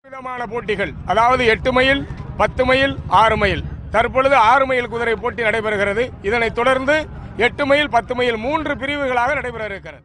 விதமான போட்டிகள் அதாவது எட்டு மைல் பத்து மைல் ஆறு மைல் தற்பொழுது ஆறு மைல் குதிரை போட்டி நடைபெறுகிறது இதனைத் தொடர்ந்து எட்டு மைல் பத்து மைல் மூன்று பிரிவுகளாக நடைபெற இருக்கிறது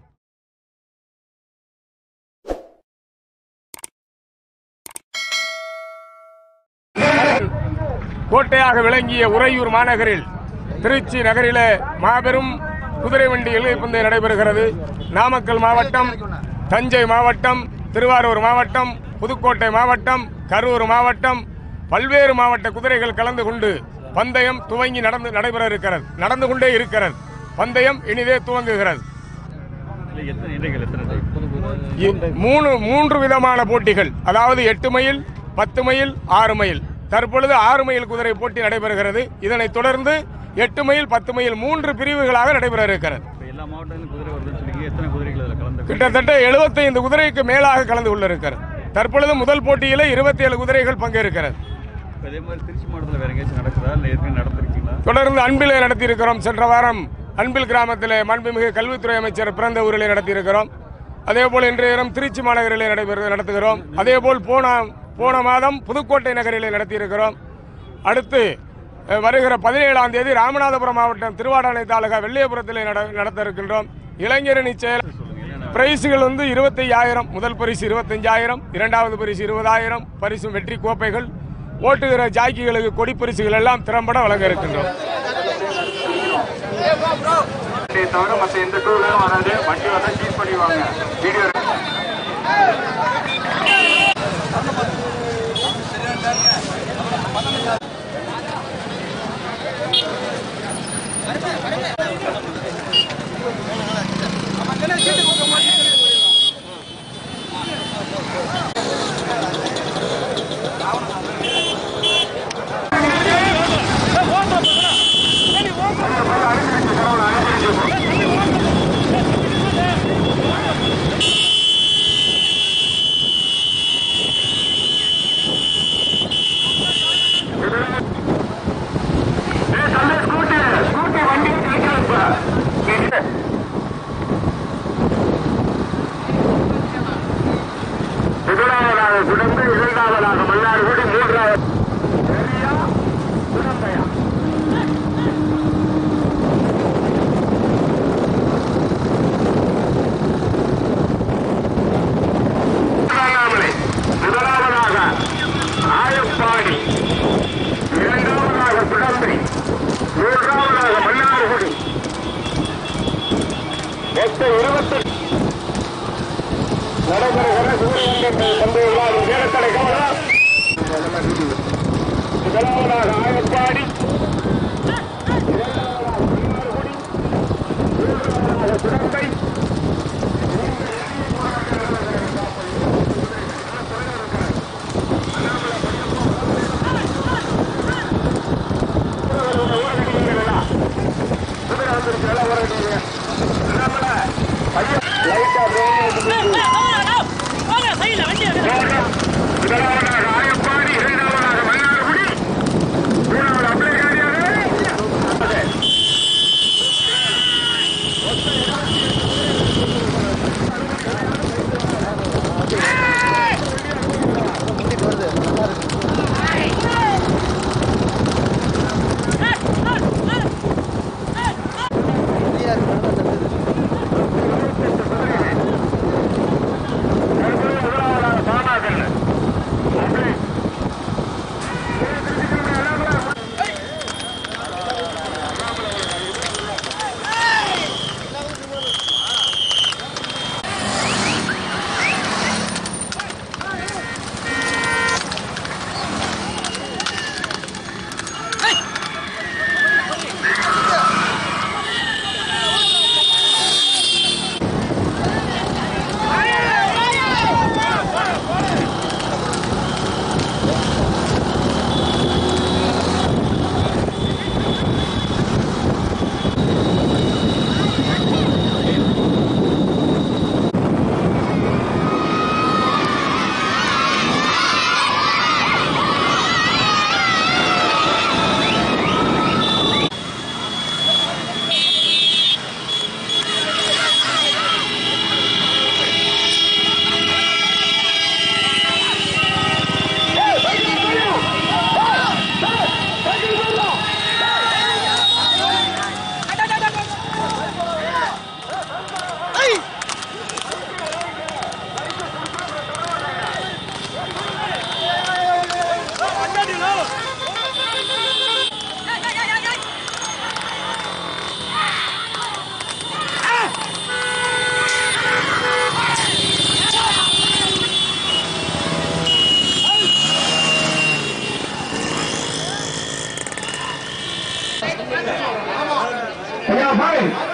கோட்டையாக விளங்கிய உறையூர் மாநகரில் திருச்சி நகரிலே மாபெரும் குதிரை வண்டி எல்கை பந்தயம் நடைபெறுகிறது நாமக்கல் மாவட்டம் தஞ்சை மாவட்டம் திருவாரூர் மாவட்டம் புதுக்கோட்டை மாவட்டம் கரூர் மாவட்டம் பல்வேறு மாவட்ட குதிரைகள் கலந்து கொண்டு பந்தயம் துவங்கி நடந்து நடைபெற இருக்கிறது நடந்து கொண்டே இருக்கிறது பந்தயம் இனிதே துவங்குகிறது இல்லை எத்தனை இன்றைகள் எத்தனை டைப் இ- மூணு மூன்று விதமான போட்டிகள் அதாவது எட்டு மைல் பத்து மைல் ஆறு மைல் தற்பொழுது ஆறு மைல் குதிரை போட்டி நடைபெறுகிறது இதனைத் தொடர்ந்து எட்டு மைல் பத்து மைல் மூன்று பிரிவுகளாக நடைபெற இருக்கிறது இப்போ எல்லா மாவட்டத்திலும் குதிரை வருதுன்னு சொன்னீங்க எத்தனை குதிரைகள் அதில் கலந்து கிட்டத்தட்ட 75 குதிரைக்கு மேலாக கலந்து கொள்ள இருக்கிறது தற்பொழுது முதல் போட்டியில 27 குதிரைகள் பங்கேற்கிறது இப்போ இதே மாதிரி திருச்சி மாவட்டத்தில் வேற எங்கேயாச்சும் நடக்குதா இல்லை ஏற்கனவே நடந்திருக்கீங்களா தொடர்ந்து அன்பிலே நடத்தியிருக்கிறோம் சென்ற வாரம் அன்பில் கிராமத்திலே மாண்புமிகு கல்வித்துறை அமைச்சர் பிறந்த ஊரிலே நடத்தியிருக்கிறோம் அதே போல் இன்றைய தினம் திருச்சி மாநகரிலே நடைபெற நடத்துகிறோம் அதே போல் போன போன மாதம் புதுக்கோட்டை நகரிலே நடத்தியிருக்கிறோம் அடுத்து அஹ், வருகிற பதினேழாம் தேதி ராமநாதபுரம் மாவட்டம் திருவாடானை தாலுகா வெள்ளியபுரத்திலே நட நடத்த இருக்கின்றோம் இளைஞரணி செயல் பிரைஸுகள் வந்து இருபத்தையாயிரம் முதல் பரிசு இருபத்தஞ்சாயிரம் இரண்டாவது பரிசு இருபதாயிரம் பரிசு வெற்றி கோப்பைகள் ஓட்டுகிற ஜாக்கிகளுக்கு கொடி பரிசுகள் எல்லாம் திறம்பட வழங்க இருக்கின்றோம் வண்டியை தவிர மற்ற எந்த டூ வீலரும் வராது வண்டி வந்தா சீஸ் பண்ணிடுவாங்க வீடியோ ஸ்கூட்டி ஸ்கூட்டி வண்டி கிடைக்காது முதலாவதாக குடம்பு இரண்டாவதாக மன்னார்குடி மூன்றாவது பெரியா குடம்பையா திருவண்ணாமலை முதலாவதாக ஆயப்பாடி இரண்டாவதாக குடம்பை மூன்றாவதாக மன்னார்குடி மொத்தம் இருபத்தி நடைபெறுகிற சூரியன் சந்தையில் சேலத்தடை கவனம் முதலாவதாக ஆயப்பாடி இரண்டாவதாக மன்னார்குடி மூன்றாவதாக குடம்பை லைட்டா வாங்க சைடுல வண்டி எடுங்க முதலாவதாக மாடு